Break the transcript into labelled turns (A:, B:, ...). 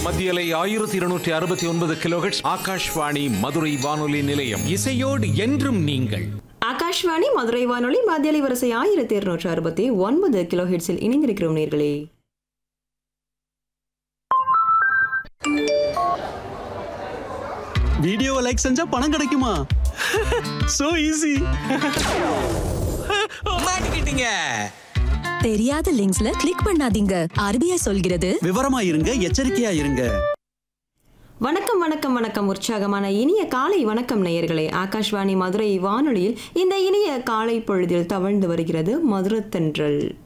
A: மத்தியலை ஆயிரத்தி இருநூற்றி அறுபத்தி ஒன்பது கிலோஹெட்ஸ் ஆகாஷ்வாணி மதுரை வானொலி நிலையம்
B: இசையோடு என்றும் நீங்கள்
C: ஆகாஷ்வாணி மதுரை வானொலி மத்தியலை வரிசை ஆயிரத்தி இருநூற்று அறுபத்தி ஒன்பது கிலோ ஹெட்ஸில் இணைந்திருக்கிறோம் நேர்களே
D: வீடியோவை லைக் செஞ்சா பணம் கிடைக்குமா சோ ஈஸி
B: மாட்டிக்கிட்டீங்க
E: தெரியாத லிங்க்ஸ்ல கிளிக் பண்ணாதீங்க ஆர்பிஐ சொல்கிறது
D: விவரமா இருங்க எச்சரிக்கையா இருங்க
C: வணக்கம் வணக்கம் வணக்கம் உற்சாகமான இனிய காலை வணக்கம் நேயர்களே ஆகாஷ்வாணி மதுரை வானொலியில் இந்த இனிய காலை பொழுதில் தவழ்ந்து வருகிறது மதுரத்தன்றல்